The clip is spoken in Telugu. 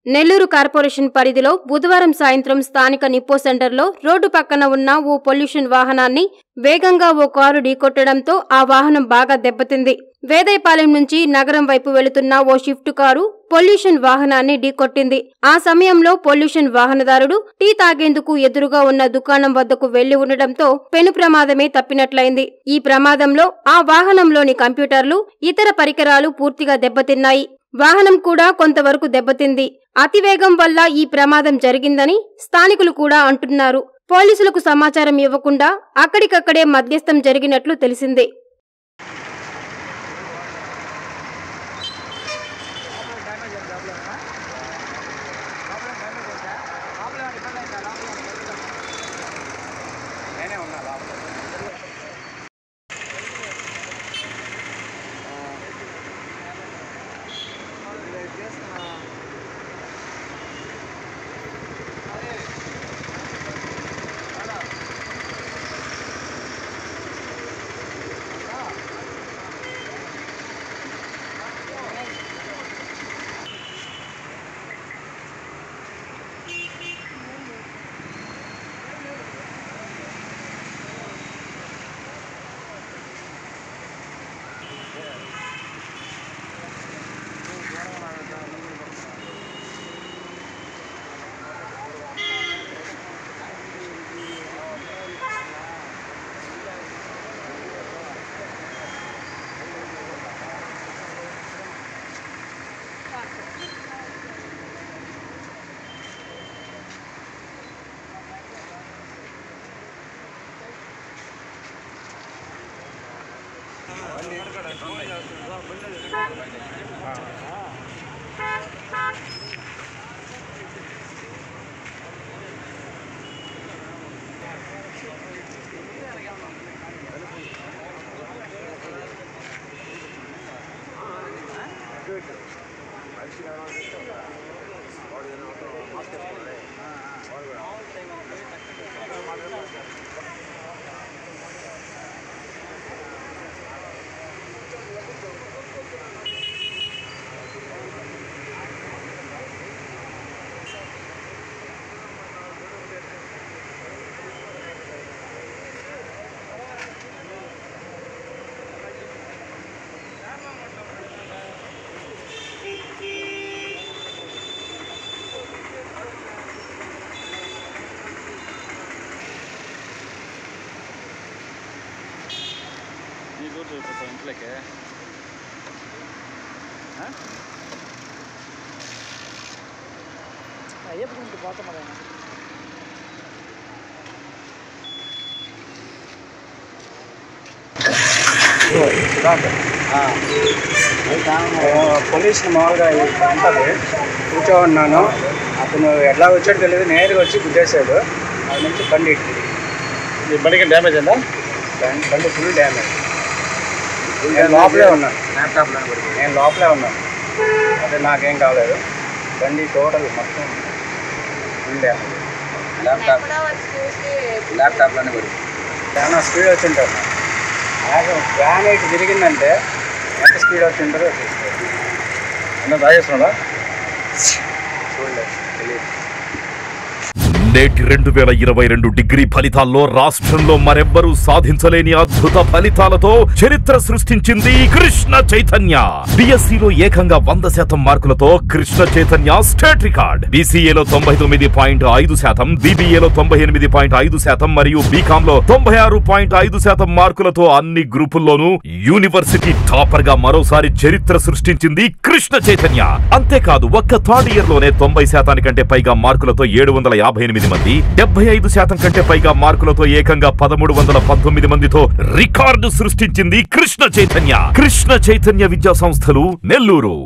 నెల్లూరు కార్పొరేషన్ పరిధిలో బుధవారం సాయంత్రం స్థానిక నిప్పో సెంటర్లో రోడ్డు పక్కన ఉన్న ఓ పొల్యూషన్ వాహనాన్ని వేగంగా ఓ కారు ఢీకొట్టడంతో ఆ వాహనం బాగా దెబ్బతింది వేదయపాలెం నుంచి నగరం వైపు వెళుతున్న ఓ షిఫ్ట్ కారు పొల్యూషన్ వాహనాన్ని ఢీకొట్టింది ఆ సమయంలో పొల్యూషన్ వాహనదారుడు టీ తాగేందుకు ఎదురుగా ఉన్న దుకాణం వద్దకు వెళ్లి ఉండడంతో పెను ప్రమాదమే తప్పినట్లయింది ఈ ప్రమాదంలో ఆ వాహనంలోని కంప్యూటర్లు ఇతర పరికరాలు పూర్తిగా దెబ్బతిన్నాయి వాహనం కూడా కొంతవరకు దెబ్బతింది అతివేగం వల్ల ఈ ప్రమాదం జరిగిందని స్థానికులు కూడా అంటున్నారు పోలీసులకు సమాచారం ఇవ్వకుండా అక్కడికక్కడే మధ్యస్థం జరిగినట్లు తెలిసిందే నేనే ఉన్నా లోపల నీ దూరం చూపిస్తావు ఇంట్లోకి అయ్యప్ప గురించి పోతాం మరి పొల్యూషన్ మామూలుగా ఉంటుంది కూర్చో ఉన్నాను అతను ఎట్లా వచ్చాడో తెలియదు నేరుగా వచ్చి గుద్దేశాడు అది నుంచి బండి ఇట్టింది నీ బండికి డ్యామేజ్ అయిందా బండి బండి ఫుల్ డ్యామేజ్ నేను లోపలే ఉన్నాను ల్యాప్టాప్లో నేను లోపలే ఉన్నాను అదే నాకేం కాలేదు బండి టోటల్ మొత్తం ఫుల్ డ్యామేజ్ ల్యాప్టాప్ ల్యాప్టాప్లోనే పడి చాలా స్పీడ్ వచ్చింటారు వ్యాన్ ఇటు తిరిగిందంటే ఎంత స్పీడ్ వచ్చింటారో చూసుకోండి అన్న తాగేస్తున్నాడా చూడలేదు తెలియదు నేటి రెండు వేల ఇరవై రెండు డిగ్రీ ఫలితాల్లో రాష్ట్రంలో మరెవ్వరూ సాధించలేని అద్భుత ఫలితాలతో చరిత్ర సృష్టించింది కృష్ణ చైతన్య బిఎస్సిలో ఏకంగా వంద శాతం మార్కులతో కృష్ణ చైతన్య స్టేట్ రికార్డ్ బీసీఏలో తొంభై తొమ్మిది పాయింట్ ఐదు శాతం బీబీఏలో తొంభై ఎనిమిది పాయింట్ ఐదు శాతం మరియు బీకామ్ లో తొంభై ఆరు పాయింట్ ఐదు శాతం మార్కులతో అన్ని గ్రూపుల్లోనూ యూనివర్సిటీ టాపర్ గా మరోసారి చరిత్ర సృష్టించింది కృష్ణ చైతన్య అంతేకాదు ఒక్క థర్డ్ ఇయర్ లోనే తొంభై శాతానికంటే పైగా మార్కులతో ఏడు వందల యాభై ఎనిమిది మంది డెబ్బై ఐదు శాతం కంటే పైగా మార్కులతో ఏకంగా పదమూడు వందల పంతొమ్మిది మందితో రికార్డు సృష్టించింది కృష్ణ చైతన్య కృష్ణ చైతన్య విద్యా సంస్థలు నెల్లూరు